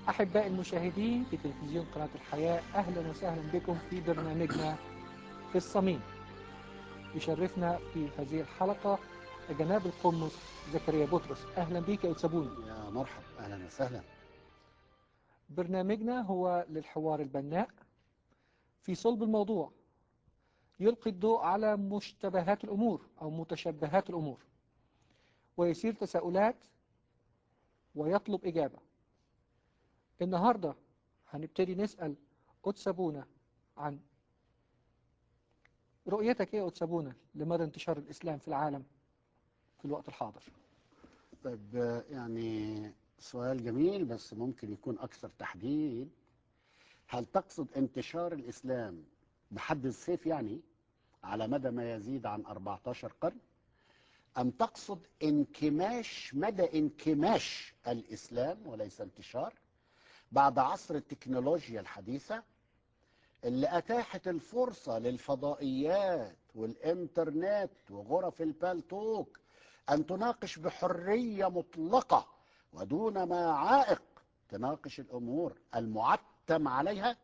أحباء المشاهدين في تلفزيون قناة الحياة أهلا وسهلا بكم في برنامجنا في الصميم يشرفنا في هذه الحلقة جناب القمص زكريا بطرس أهلا بك يا أتسابوني يا مرحب اهلا وسهلا برنامجنا هو للحوار البناء في صلب الموضوع يلقي الضوء على مشتبهات الأمور أو متشبهات الأمور ويثير تساؤلات ويطلب إجابة النهاردة هنبتدي نسأل أتسابونا عن رؤيتك إيه يا أتسابونا لمدى انتشار الإسلام في العالم في الوقت الحاضر طيب آه، يعني سؤال جميل بس ممكن يكون اكثر تحديد هل تقصد انتشار الاسلام بحد السيف يعني على مدى ما يزيد عن 14 قرن ام تقصد انكماش مدى انكماش الاسلام وليس انتشار بعد عصر التكنولوجيا الحديثه اللي اتاحت الفرصه للفضائيات والانترنت وغرف البالتوك أن تناقش بحرية مطلقة ودون ما عائق تناقش الأمور المعتم عليها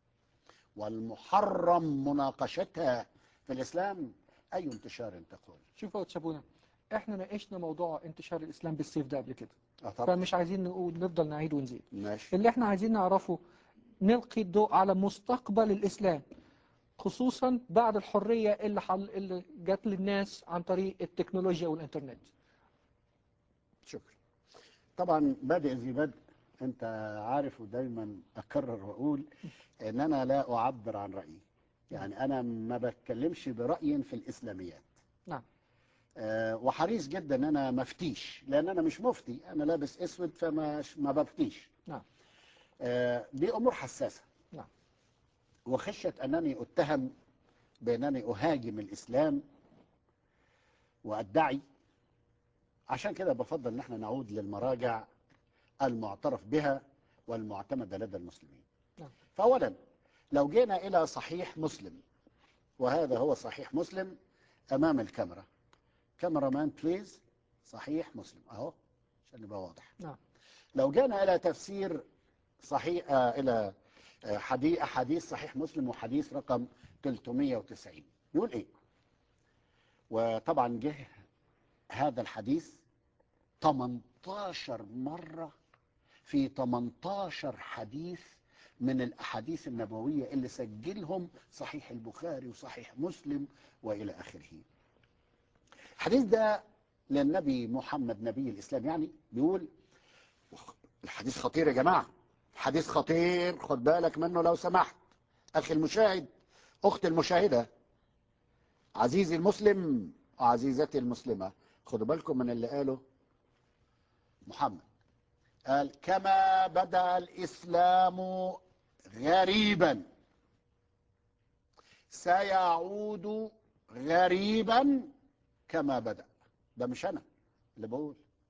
والمحرم مناقشتها في الإسلام أي انتشار تقول شوف يا أتسابونا احنا ناقشنا موضوع انتشار الإسلام بالسيف ده قبل كده آه طبعا فمش عايزين نقول نفضل نعيد ونزيد ماشي اللي احنا عايزين نعرفه نلقي الضوء على مستقبل الإسلام خصوصا بعد الحرية اللي, حل اللي جات للناس عن طريق التكنولوجيا والإنترنت شكرا طبعا بادئ ذي بدء أنت عارف ودايما أكرر وأقول أن أنا لا أعبر عن رأيي يعني أنا ما بتكلمش برأي في الإسلاميات نعم آه، وحريص جدا ان انا مفتيش لان انا مش مفتي انا لابس اسود فما ما بفتيش نعم آه، دي امور حساسه نعم وخشيه انني اتهم بانني اهاجم الاسلام وادعي عشان كده بفضل ان احنا نعود للمراجع المعترف بها والمعتمده لدى المسلمين نعم. فاولا لو جينا الى صحيح مسلم وهذا هو صحيح مسلم امام الكاميرا كاميرا مان بليز صحيح مسلم اهو عشان يبقى واضح نعم لو جينا الى تفسير صحيح آه الى آه، حديث احاديث صحيح مسلم وحديث رقم 390 يقول ايه وطبعا جه هذا الحديث 18 مره في 18 حديث من الاحاديث النبويه اللي سجلهم صحيح البخاري وصحيح مسلم والى اخره الحديث ده للنبي محمد نبي الاسلام يعني بيقول الحديث خطير يا جماعه حديث خطير خد بالك منه لو سمحت اخي المشاهد اختي المشاهده عزيزي المسلم وعزيزتي المسلمه خدوا بالكم من اللي قاله محمد قال كما بدا الاسلام غريبا سيعود غريبا كما بدا ده مش انا اللي بقول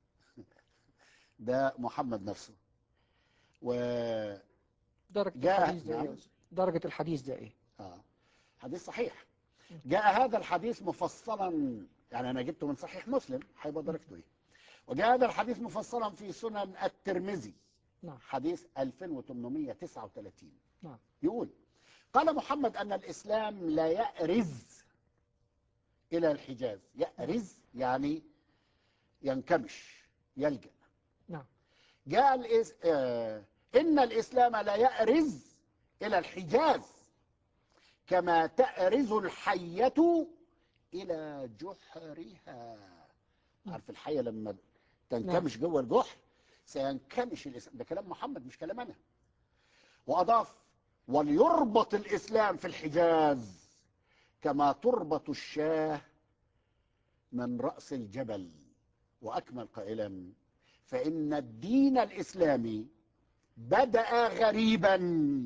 ده محمد نفسه و درجة جاء- الحديث ده نعم. ايه درجة الحديث ده ايه آه. حديث صحيح جاء هذا الحديث مفصلا يعني انا جبته من صحيح مسلم هيبقى درجته ايه وجاء هذا الحديث مفصلا في سنن الترمذي نعم حديث 2839 نعم يقول قال محمد ان الاسلام لا يأرز الى الحجاز يأرز يعني ينكمش يلجأ نعم جاء الإس... آه... إن الإسلام لا يأرز إلى الحجاز كما تأرز الحية إلى جحرها عارف الحية لما تنكمش جوه الجحر سينكمش الإسلام ده كلام محمد مش كلام أنا وأضاف وليربط الإسلام في الحجاز كما تربط الشاه من رأس الجبل وأكمل قائلا فإن الدين الإسلامي بدأ غريبا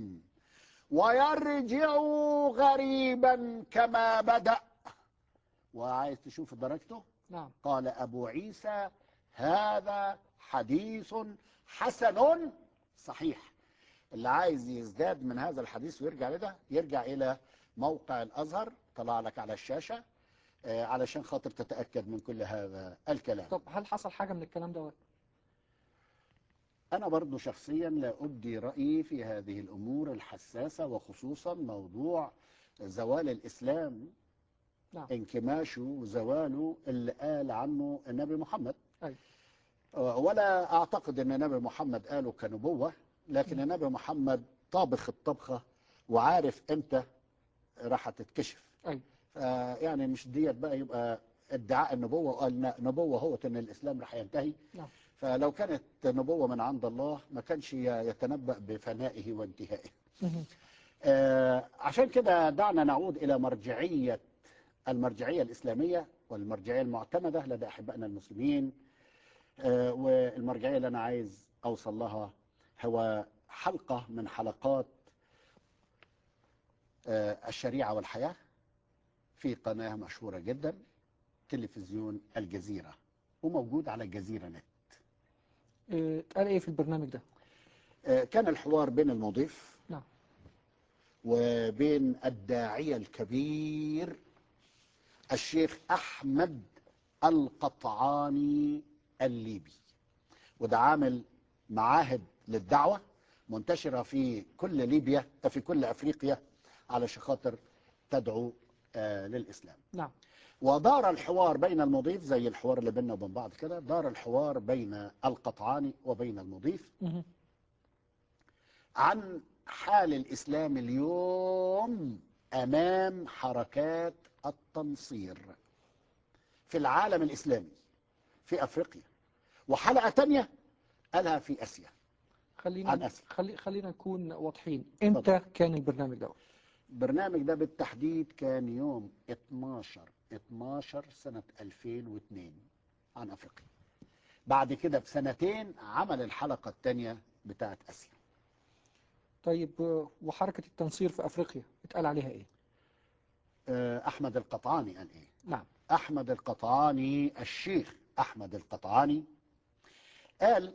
ويرجع غريبا كما بدأ وعايز تشوف درجته نعم قال أبو عيسى هذا حديث حسن صحيح اللي عايز يزداد من هذا الحديث ويرجع لده يرجع إلى موقع الأزهر طلع لك على الشاشة آه، علشان خاطر تتأكد من كل هذا الكلام طب هل حصل حاجة من الكلام دوت أنا برضو شخصيا لا أبدي رأيي في هذه الأمور الحساسة وخصوصا موضوع زوال الإسلام نعم. انكماشه وزواله اللي قال عنه النبي محمد أي. ولا أعتقد أن النبي محمد قاله كنبوة لكن م. النبي محمد طابخ الطبخة وعارف امتى راح تتكشف أي. يعني مش ديت بقى يبقى ادعاء النبوة وقال نبوة هو ان الاسلام راح ينتهي نعم. فلو كانت نبوة من عند الله ما كانش يتنبأ بفنائه وانتهائه مهم. آه، عشان كده دعنا نعود إلى مرجعية المرجعية الإسلامية والمرجعية المعتمدة لدى أحبائنا المسلمين آه، والمرجعية اللي أنا عايز أوصل لها هو حلقة من حلقات آه، الشريعة والحياة في قناة مشهورة جدا تلفزيون الجزيرة وموجود على الجزيرة نت آه، اتقال ايه في البرنامج ده آه، كان الحوار بين المضيف نعم. وبين الداعية الكبير الشيخ أحمد القطعاني الليبي وده عامل معاهد للدعوة منتشرة في كل ليبيا في كل أفريقيا على خاطر تدعو آه، للإسلام نعم ودار الحوار بين المضيف زي الحوار اللي بيننا وبين بعض كده دار الحوار بين القطعاني وبين المضيف مهم. عن حال الإسلام اليوم أمام حركات التنصير في العالم الإسلامي في أفريقيا وحلقة تانية قالها في آسيا عن خلينا آسيا. خلي خلينا نكون واضحين امتى كان البرنامج ده البرنامج ده بالتحديد كان يوم 12 12 سنة 2002 عن أفريقيا بعد كده بسنتين عمل الحلقة التانية بتاعت آسيا طيب آه، وحركة التنصير في افريقيا اتقال عليها ايه آه، أحمد القطعاني قال إيه نعم أحمد القطعاني الشيخ أحمد القطعاني قال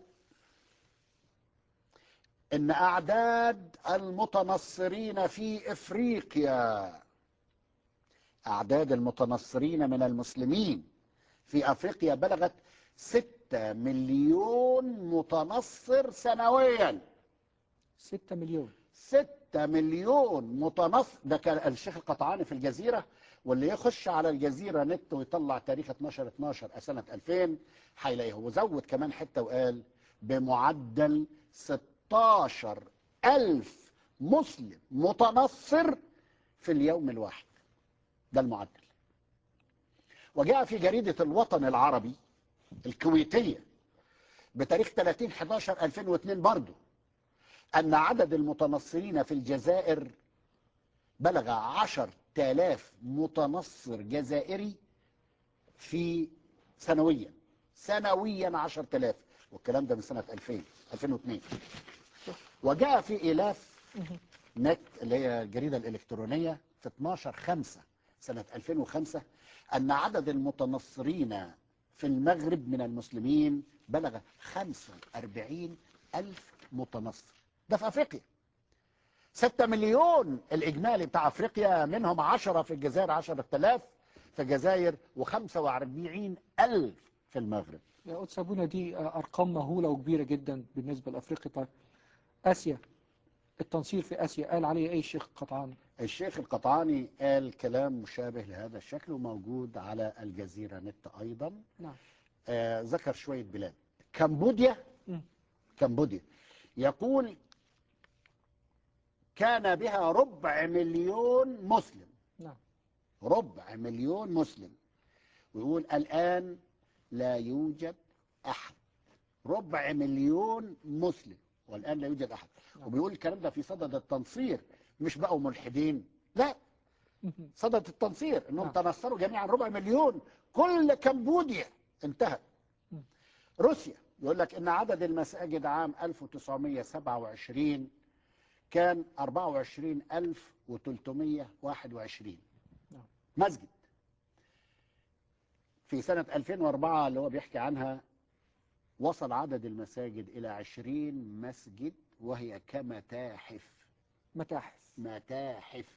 إن أعداد المتنصرين في إفريقيا أعداد المتنصرين من المسلمين في أفريقيا بلغت ستة مليون متنصر سنويا ستة مليون ستة مليون متنصر ده كان الشيخ القطعاني في الجزيرة واللي يخش على الجزيرة نت ويطلع تاريخ 12 12 سنة 2000 هيلاقيه وزود كمان حتة وقال بمعدل 16 ألف مسلم متنصر في اليوم الواحد ده المعدل وجاء في جريدة الوطن العربي الكويتية بتاريخ 30 11 2002 برضه أن عدد المتنصرين في الجزائر بلغ عشر تلاف متنصر جزائري في سنويا سنويا عشر تلاف والكلام ده من سنة 2000 2002 وجاء في إيلاف مهم. نت اللي هي الجريدة الإلكترونية في 12 5 سنة 2005 أن عدد المتنصرين في المغرب من المسلمين بلغ 45 ألف متنصر ده في أفريقيا 6 مليون الإجمالي بتاع أفريقيا منهم 10 في الجزائر 10000 في الجزائر و45 ألف في المغرب يا قدس ابونا دي آه، ارقام مهولة وكبيرة جدا بالنسبة لافريقيا طيب اسيا التنصير في اسيا قال عليه ايه الشيخ قطعان الشيخ القطعاني قال كلام مشابه لهذا الشكل وموجود على الجزيرة نت أيضا نعم آه ذكر شوية بلاد كمبوديا مم. كمبوديا يقول كان بها ربع مليون مسلم نعم ربع مليون مسلم ويقول الآن لا يوجد أحد ربع مليون مسلم والآن لا يوجد أحد نعم. وبيقول الكلام ده في صدد التنصير مش بقوا ملحدين لا مهم. صدد التنصير انهم نعم. تنصروا جميعا ربع مليون كل كمبوديا انتهت مم. روسيا يقول لك ان عدد المساجد عام 1927 كان 24321 نعم. مسجد في سنة 2004 اللي هو بيحكي عنها وصل عدد المساجد إلى 20 مسجد وهي كمتاحف متاحف متاحف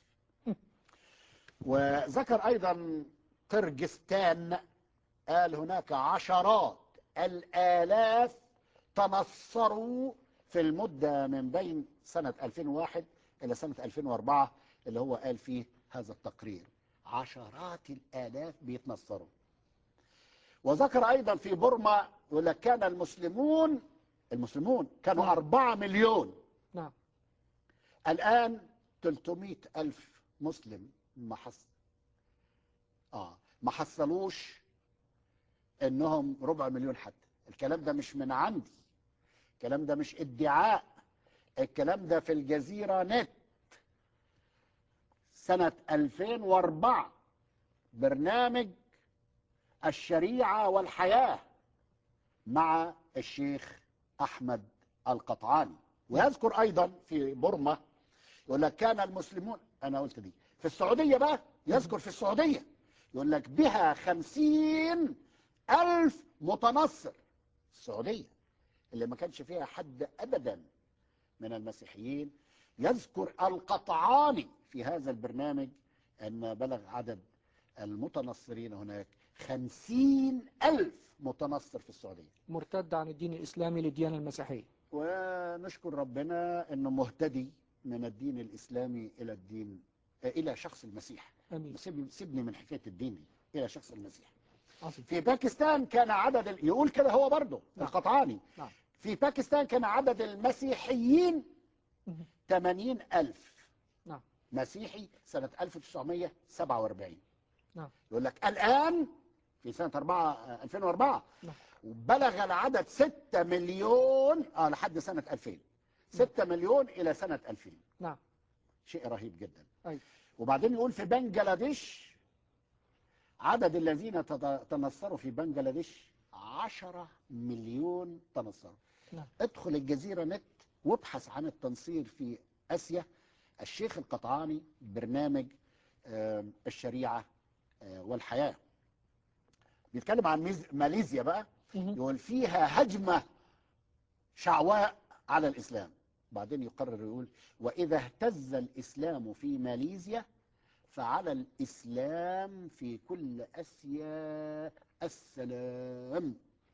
وذكر أيضا قرجستان قال هناك عشرات الآلاف تنصروا في المدة من بين سنة 2001 إلى سنة 2004 اللي هو قال فيه هذا التقرير عشرات الآلاف بيتنصروا وذكر أيضا في بورما يقول لك كان المسلمون المسلمون كانوا نعم. أربعة مليون نعم الآن 300 ألف مسلم ما حص... آه ما حصلوش إنهم ربع مليون حتى الكلام ده مش من عندي الكلام ده مش ادعاء الكلام ده في الجزيرة نت سنة 2004 برنامج الشريعة والحياة مع الشيخ أحمد القطعاني ويذكر أيضا في بورما يقول لك كان المسلمون أنا قلت دي في السعودية بقى يذكر في السعودية يقول لك بها خمسين ألف متنصر السعودية اللي ما كانش فيها حد أبدا من المسيحيين يذكر القطعاني في هذا البرنامج أن بلغ عدد المتنصرين هناك خمسين ألف متنصر في السعودية مرتد عن الدين الإسلامي للديانة المسيحية ونشكر ربنا أنه مهتدي من الدين الإسلامي إلى الدين إلى شخص المسيح أمين سيبني سيبني من حكاية الدين دي إلى شخص المسيح عظيم في باكستان كان عدد ال- يقول كده هو برضه نعم. القطعاني نعم. في باكستان كان عدد المسيحيين مهم. 80 ألف نعم. مسيحي سنة 1947 نعم. يقول لك الآن في سنة 4 آه، 2004 نعم. بلغ العدد 6 مليون آه لحد سنة 2000 6 مليون إلى سنة 2000 نعم شيء رهيب جدا أيوة. وبعدين يقول في بنجلاديش عدد الذين تد- تنصروا في بنجلاديش 10 مليون تنصروا نعم. ادخل الجزيرة نت وابحث عن التنصير في آسيا الشيخ القطعاني برنامج آم، الشريعة آه، والحياة بيتكلم عن ميز- ماليزيا بقى مهم. يقول فيها هجمة شعواء على الإسلام بعدين يقرر يقول وإذا اهتز الإسلام في ماليزيا فعلى الإسلام في كل أسيا السلام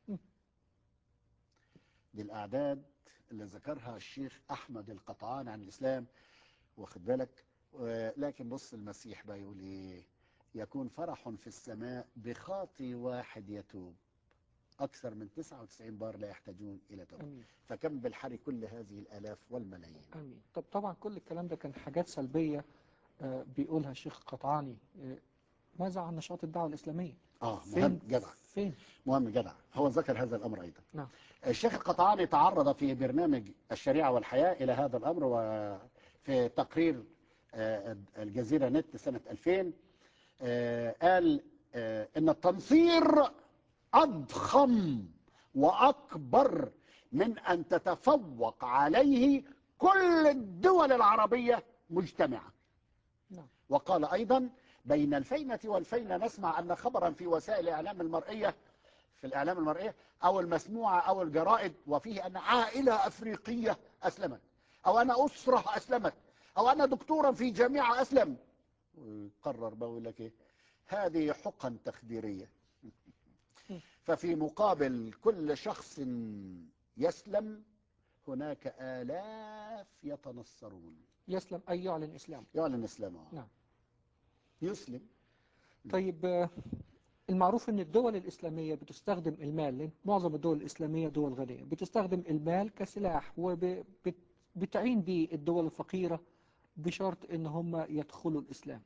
دي الأعداد اللي ذكرها الشيخ أحمد القطعان عن الإسلام واخد بالك و- لكن بص المسيح بقى يقول إيه يكون فرح في السماء بخاطي واحد يتوب أكثر من 99 بار لا يحتاجون إلى توبة أمين فكم بالحري كل هذه الآلاف والملايين أمين طب طبعا كل الكلام ده كان حاجات سلبية آه، بيقولها الشيخ القطعاني آه، ماذا عن نشاط الدعوة الإسلامية؟ آه فين مهم جدع فين؟ مهم جدع هو ذكر هذا الأمر أيضا نعم. الشيخ القطعاني تعرض في برنامج الشريعة والحياة إلى هذا الأمر وفي تقرير آه، الجزيرة نت سنة 2000 آه، قال آه، إن التنصير أضخم وأكبر من أن تتفوق عليه كل الدول العربية مجتمعة نعم. وقال أيضا بين الفينة والفينة نسمع أن خبرا في وسائل الإعلام المرئية في الإعلام المرئية أو المسموعة أو الجرائد وفيه أن عائلة أفريقية أسلمت أو أن أسرة أسلمت أو أن دكتورا في جامعة أسلم ويقرر بقى يقول لك إيه هذه حقن تخديرية ففي مقابل كل شخص يسلم هناك آلاف يتنصرون يسلم أي يعلن إسلام يعلن إسلامه نعم. يسلم طيب آه، المعروف ان الدول الإسلامية بتستخدم المال لأن معظم الدول الإسلامية دول غنية بتستخدم المال كسلاح وبتعين به الدول الفقيرة بشرط ان هم يدخلوا الإسلام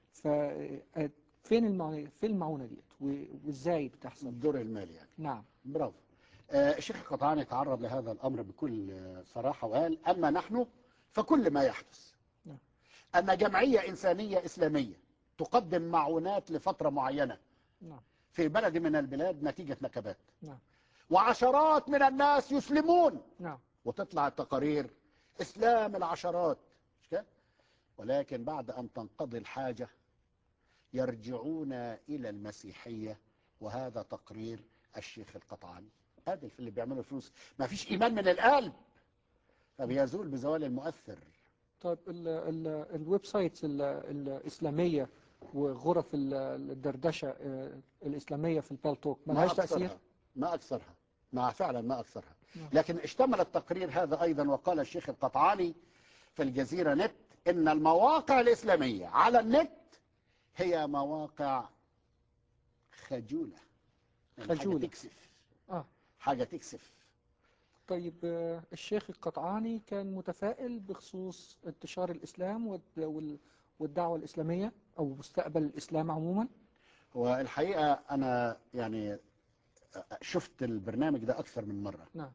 ففين المعونة فين المعونة ديت و- وازاي بتحصل الدور المالي يعني نعم برافو آه، الشيخ القطعاني تعرض لهذا الأمر بكل آه، صراحة وقال أما نحن فكل ما يحدث نعم. أن جمعية إنسانية إسلامية تقدم معونات لفترة معينة نعم في بلد من البلاد نتيجة نكبات نعم وعشرات من الناس يسلمون نعم وتطلع التقارير إسلام العشرات مش كده؟ ولكن بعد أن تنقضي الحاجة يرجعون إلى المسيحية وهذا تقرير الشيخ القطعاني هذا اللي بيعملوا فلوس ما فيش إيمان من القلب فبيزول بزوال المؤثر طيب ال ال الويب سايتس ال- الإسلامية وغرف ال- الدردشة آه، الإسلامية في البالتوك ما ملهاش تأثير أكثرها ما أكثرها ما فعلا ما أكثرها نعم. لكن اشتمل التقرير هذا أيضا وقال الشيخ القطعاني في الجزيرة نت إن المواقع الإسلامية على النت هي مواقع خجولة يعني حاجة خجولة. تكسف آه. حاجة تكسف طيب آه، الشيخ القطعاني كان متفائل بخصوص انتشار الإسلام وال- وال- والدعوة الإسلامية أو مستقبل الإسلام عموما والحقيقة أنا يعني شفت البرنامج ده أكثر من مرة نعم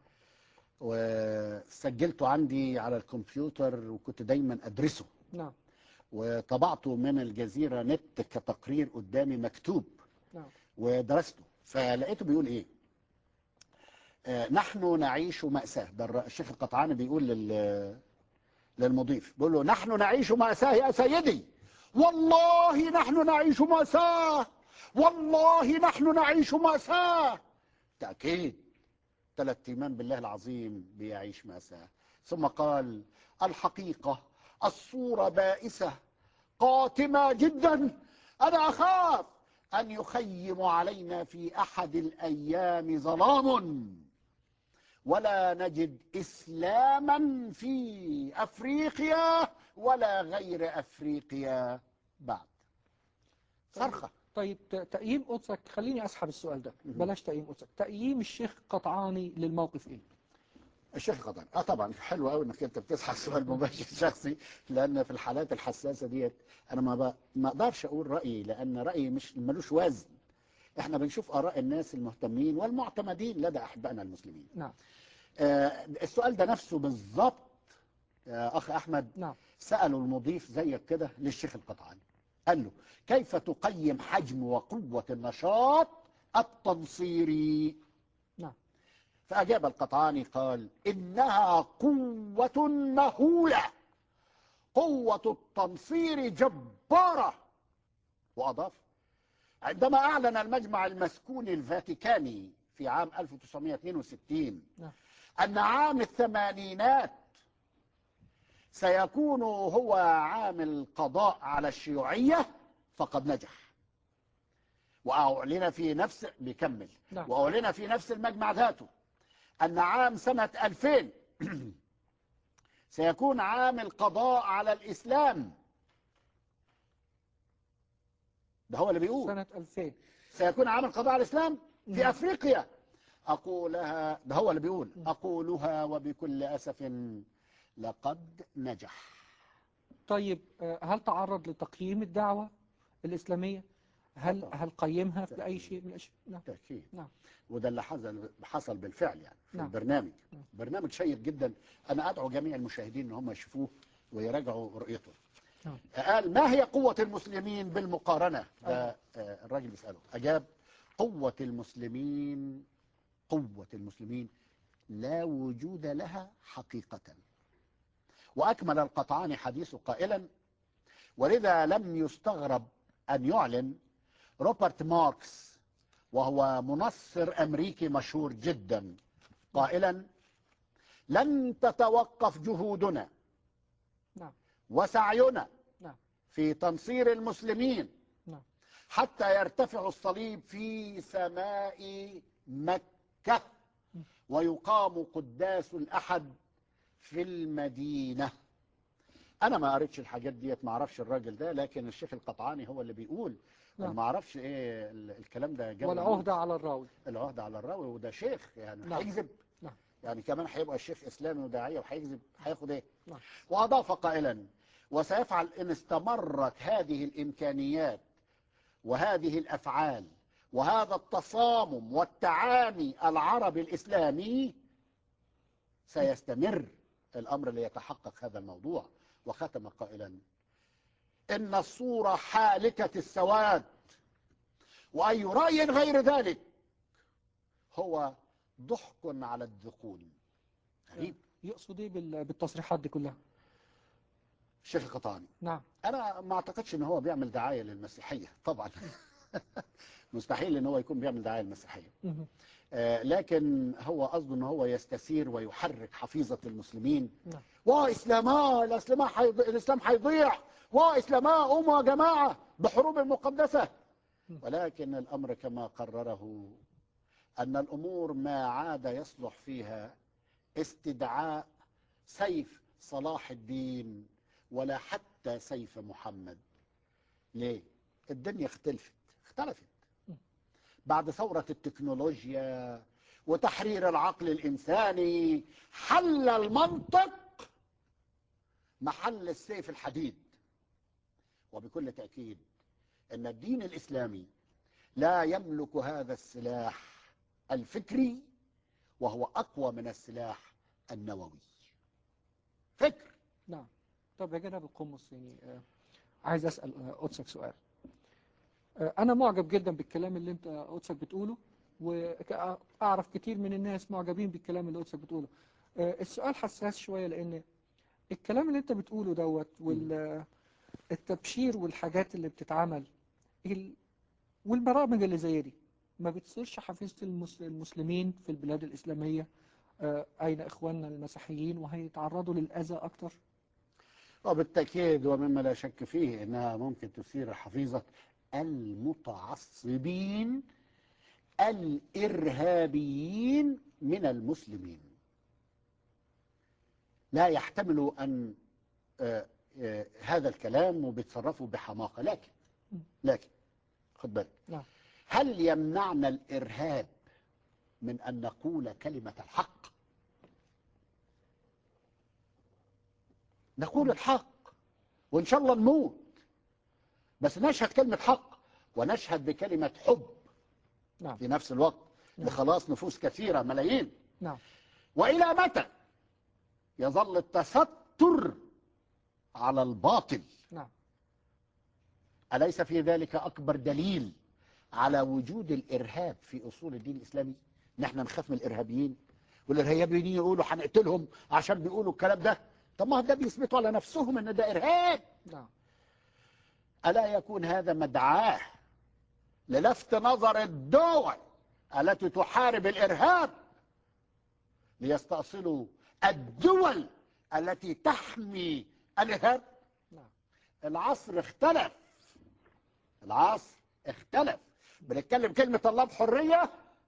وسجلته عندي على الكمبيوتر وكنت دايما أدرسه نعم وطبعته من الجزيرة نت كتقرير قدامي مكتوب نعم ودرسته فلقيته بيقول ايه آه نحن نعيش مأساة ده الر- الشيخ القطعاني بيقول لل للمضيف بيقول له نحن نعيش مأساة يا سيدي والله نحن نعيش مأساة والله نحن نعيش مأساة تأكيد ثلاث ايمان بالله العظيم بيعيش مأساة ثم قال الحقيقة الصورة بائسة قاتمة جدا أنا أخاف أن يخيم علينا في أحد الأيام ظلام ولا نجد إسلاما في أفريقيا ولا غير أفريقيا بعد صرخة طيب ت- تقييم قدسك خليني أسحب السؤال ده مهم. بلاش تقييم قدسك تقييم الشيخ قطعاني للموقف إيه الشيخ قطن اه طبعا حلو قوي انك انت بتسحب سؤال مباشر شخصي لان في الحالات الحساسه ديت انا ما ب... ما اقدرش اقول رايي لان رايي مش ملوش وزن احنا بنشوف اراء الناس المهتمين والمعتمدين لدى احبائنا المسلمين نعم آه السؤال ده نفسه بالظبط يا اخ احمد نعم سالوا المضيف زيك كده للشيخ القطعاني قال له كيف تقيم حجم وقوه النشاط التنصيري نعم فأجاب القطعاني قال إنها قوة مهولة قوة التنصير جبارة وأضاف عندما أعلن المجمع المسكوني الفاتيكاني في عام 1962 نعم. أن عام الثمانينات سيكون هو عام القضاء على الشيوعية فقد نجح وأعلن في نفس بيكمل نعم وأعلن في نفس المجمع ذاته أن عام سنة 2000 سيكون عام القضاء على الإسلام ده هو اللي بيقول سنة 2000 سيكون عام القضاء على الإسلام في نعم. أفريقيا أقولها ده هو اللي بيقول م. أقولها وبكل أسف لقد نجح طيب آه، هل تعرض لتقييم الدعوة الإسلامية هل طبعا. هل قيمها في أي شيء من الأشياء نعم بالتأكيد نعم. وده اللي حصل حصل بالفعل يعني في نعم. البرنامج نعم. برنامج شيق جدا أنا أدعو جميع المشاهدين إن هم يشوفوه ويراجعوا رؤيته نعم. قال ما هي قوة المسلمين بالمقارنة ده أيوة. آه، الراجل بيسأله أجاب قوة المسلمين قوة المسلمين لا وجود لها حقيقة وأكمل القطعان حديثه قائلا ولذا لم يستغرب أن يعلن روبرت ماركس وهو منصر أمريكي مشهور جدا قائلا لن تتوقف جهودنا نعم وسعينا نعم. في تنصير المسلمين نعم. حتى يرتفع الصليب في سماء مكة ويقام قداس الأحد في المدينة أنا ما قريتش الحاجات ديت ما أعرفش الراجل ده لكن الشيخ القطعاني هو اللي بيقول أنا نعم. ما أعرفش إيه ال- الكلام ده جاي منين. والعهدة على الراوي العهدة على الراوي وده شيخ يعني نعم. هيكذب نعم. يعني كمان هيبقى الشيخ إسلامي وداعية وهيكذب هياخد إيه نعم. وأضاف قائلا وسيفعل إن استمرت هذه الإمكانيات وهذه الأفعال وهذا التصامم والتعامي العربي الإسلامي سيستمر الأمر ليتحقق هذا الموضوع وختم قائلا إن الصورة حالكة السواد وأي رأي غير ذلك هو ضحك على الذقون غريب يقصد ايه بال- بالتصريحات دي كلها الشيخ القطاني نعم انا ما اعتقدش ان هو بيعمل دعايه للمسيحيه طبعا مستحيل ان هو يكون بيعمل دعايه للمسيحيه مهم. آه، لكن هو قصده ان هو يستثير ويحرك حفيظه المسلمين نعم. واسلاما الاسلام حيض... الاسلام هيضيع واسلاما قوموا يا جماعه بحروب المقدسه م. ولكن الامر كما قرره ان الامور ما عاد يصلح فيها استدعاء سيف صلاح الدين ولا حتى سيف محمد ليه الدنيا اختلفت اختلفت بعد ثورة التكنولوجيا وتحرير العقل الإنساني حل المنطق محل السيف الحديد وبكل تأكيد أن الدين الإسلامي لا يملك هذا السلاح الفكري وهو أقوى من السلاح النووي فكر نعم طب يا جناب القمص يعني آه، عايز أسأل آه، قدسك سؤال آه، أنا معجب جدا بالكلام اللي أنت قدسك بتقوله وأعرف كتير من الناس معجبين بالكلام اللي قدسك بتقوله آه، السؤال حساس شوية لأن الكلام اللي أنت بتقوله دوت والتبشير والحاجات اللي بتتعمل ال- والبرامج اللي زي دي ما بتصيرش حفيظة المس- المسلمين في البلاد الإسلامية آه، أين إخواننا المسيحيين وهيتعرضوا للأذى أكتر وبالتأكيد ومما لا شك فيه أنها ممكن تثير حفيظة المتعصبين الإرهابيين من المسلمين لا يحتملوا أن آه، آه، هذا الكلام وبيتصرفوا بحماقة لكن لكن خد بالك نعم هل يمنعنا الإرهاب من أن نقول كلمة الحق نقول الحق وإن شاء الله نموت بس نشهد كلمة حق ونشهد بكلمة حب نعم في نفس الوقت نعم. لخلاص نفوس كثيرة ملايين نعم وإلى متى يظل التستر على الباطل نعم أليس في ذلك أكبر دليل على وجود الإرهاب في أصول الدين الإسلامي نحن نخاف من الإرهابيين والإرهابيين يقولوا هنقتلهم عشان بيقولوا الكلام ده طب ما ده بيثبتوا على نفسهم ان ده إرهاب نعم ألا يكون هذا مدعاه للفت نظر الدول التي تحارب الإرهاب ليستأصلوا الدول التي تحمي الإرهاب نعم العصر اختلف العصر اختلف بنتكلم كلمة الله بحرية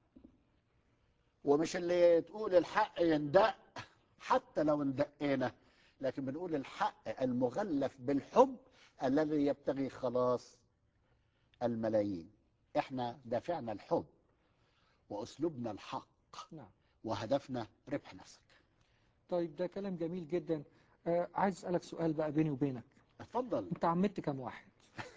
ومش اللي تقول الحق يندق حتى لو اندقينا لكن بنقول الحق المغلف بالحب الذي يبتغي خلاص الملايين احنا دافعنا الحب واسلوبنا الحق نعم وهدفنا ربح نفسك طيب ده كلام جميل جدا آه عايز أسألك سؤال بقى بيني وبينك اتفضل أنت عمدت كم واحد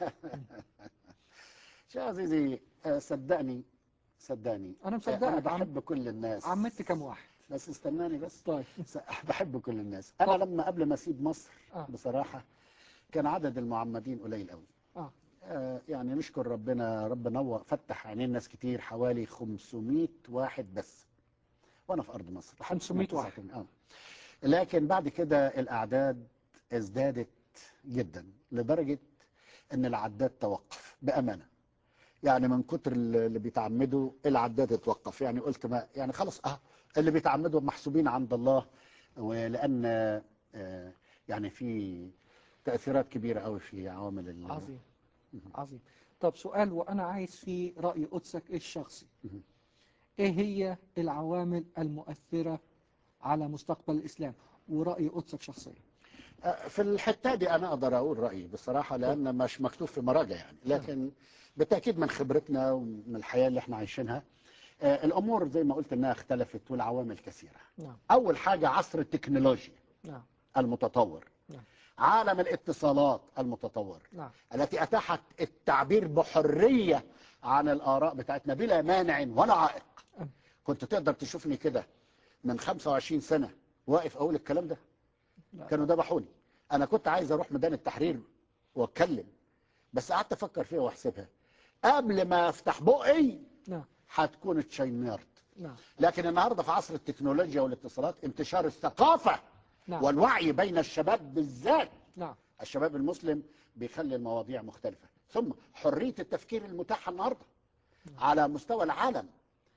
شيخ عزيزي آه، صدقني صدقني أنا آه، مصدقك. انا عم- بحب كل الناس عمدت كم واحد بس استناني بس طيب س- بحب كل الناس انا طب. لما قبل ما اسيب مصر آه. بصراحه كان عدد المعمدين قليل قوي آه آه، يعني نشكر ربنا رب نور فتح عينين ناس كتير حوالي 500 واحد بس وانا في ارض مصر لحد 500 سنة واحد. 89. اه لكن بعد كده الاعداد ازدادت جدا لدرجه ان العداد توقف بامانه يعني من كتر اللي بيتعمدوا العداد اتوقف يعني قلت ما يعني خلاص اه اللي بيتعمدوا محسوبين عند الله ولان آه، يعني في تاثيرات كبيره قوي في عوامل ال- عظيم عظيم طب سؤال وأنا عايز فيه رأي قدسك الشخصي مهم. إيه هي العوامل المؤثرة على مستقبل الإسلام ورأي قدسك شخصيا في الحته دي انا اقدر اقول رايي بصراحه لان مش مكتوب في مراجع يعني لكن بالتاكيد من خبرتنا ومن الحياه اللي احنا عايشينها آه، الامور زي ما قلت انها اختلفت والعوامل كثيره نعم اول حاجه عصر التكنولوجيا نعم المتطور نعم. عالم الاتصالات المتطور نعم التي اتاحت التعبير بحريه عن الاراء بتاعتنا بلا مانع ولا عائق أم. كنت تقدر تشوفني كده من 25 سنه واقف اقول الكلام ده لا. كانوا ذبحوني انا كنت عايز اروح ميدان التحرير واتكلم بس قعدت افكر فيها واحسبها قبل ما افتح بقي نعم هتكون اتشيمرت نعم لكن النهارده في عصر التكنولوجيا والاتصالات انتشار الثقافه نعم والوعي بين الشباب بالذات نعم الشباب المسلم بيخلي المواضيع مختلفه ثم حريه التفكير المتاحه النهارده على مستوى العالم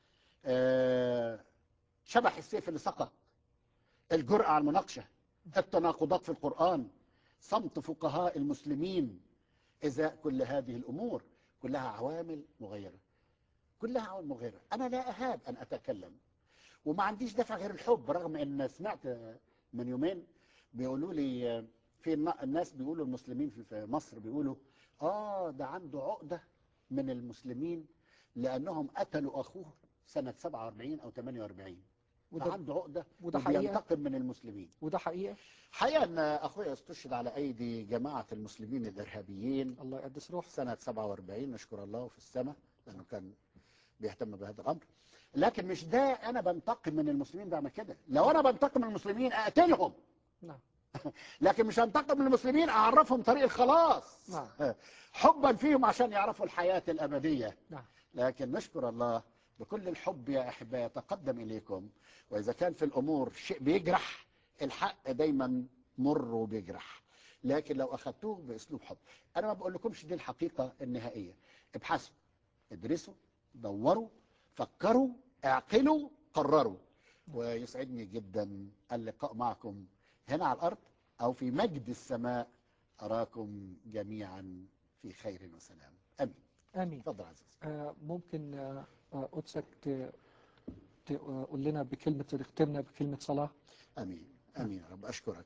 آه، شبح السيف اللي سقط الجرأة على المناقشة التناقضات في القرآن صمت فقهاء المسلمين إزاء كل هذه الأمور كلها عوامل مغيرة كلها عوامل مغيرة أنا لا أهاب أن أتكلم وما عنديش دافع غير الحب رغم ان سمعت من يومين بيقولوا لي في الن- الناس بيقولوا المسلمين في- في مصر بيقولوا اه ده عنده عقده من المسلمين لانهم قتلوا اخوه سنه 47 او 48 وده فعنده عقده وده حقيقة وبينتقم من المسلمين وده حقيقة حقيقه ان اخويا استشهد على ايدي جماعه المسلمين الارهابيين الله يقدس روح سنة 47 نشكر الله في السماء لأنه كان بيهتم بهذا الأمر لكن مش ده أنا بنتقم من المسلمين بعمل كده لو أنا بنتقم من المسلمين أقتلهم نعم لكن مش هنتقم من المسلمين أعرفهم طريق الخلاص نعم حبا فيهم عشان يعرفوا الحياة الأبدية نعم لكن نشكر الله بكل الحب يا أحبائي يتقدم إليكم وإذا كان في الأمور شيء بيجرح الحق دايما مر وبيجرح لكن لو أخذتوه بأسلوب حب أنا ما بقول لكمش دي الحقيقة النهائية ابحثوا ادرسوا دوروا فكروا اعقلوا قرروا ويسعدني جدا اللقاء معكم هنا على الأرض أو في مجد السماء أراكم جميعا في خير وسلام أمين آمين تفضل عزيز آه ممكن آه آه، قدسك ت- تقول لنا بكلمة تختمنا بكلمة صلاة امين امين يا رب اشكرك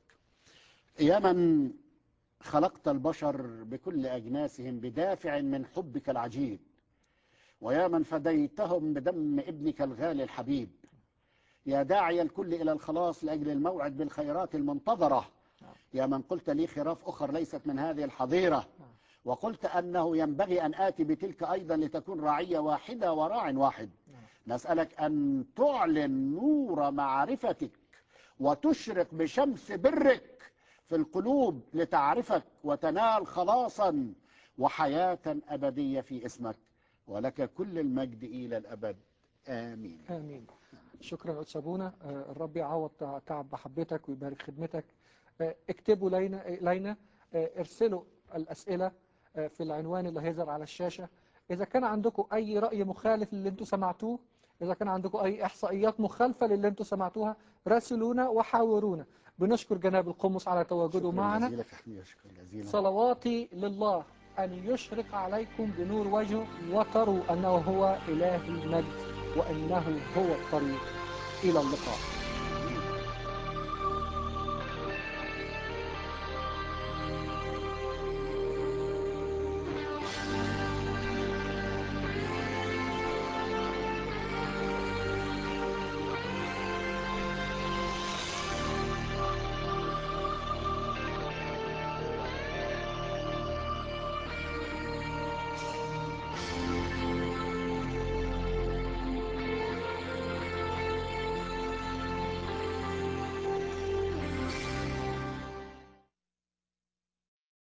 يا من خلقت البشر بكل اجناسهم بدافع من حبك العجيب ويا من فديتهم بدم ابنك الغالي الحبيب يا داعي الكل الى الخلاص لاجل الموعد بالخيرات المنتظره يا من قلت لي خراف اخر ليست من هذه الحظيره وقلت انه ينبغي ان اتي بتلك ايضا لتكون رعيه واحده وراع واحد نسالك ان تعلن نور معرفتك وتشرق بشمس برك في القلوب لتعرفك وتنال خلاصا وحياه ابديه في اسمك ولك كل المجد الى الابد امين آمين شكرا قدس أبونا آه، الرب يعوض تع- تعب محبتك ويبارك خدمتك آه، اكتبوا لينا إلينا آه، ارسلوا الأسئلة آه، في العنوان اللي هيظهر على الشاشة إذا كان عندكم أي رأي مخالف للي أنتم سمعتوه إذا كان عندكم أي إحصائيات مخالفة للي أنتم سمعتوها راسلونا وحاورونا بنشكر جناب القمص على تواجده شكرا معنا جزيلا فحمي شكرا جزيلا صلواتي لله أن يشرق عليكم بنور وجهه وتروا أنه هو إله المجد وأنه هو الطريق إلى اللقاء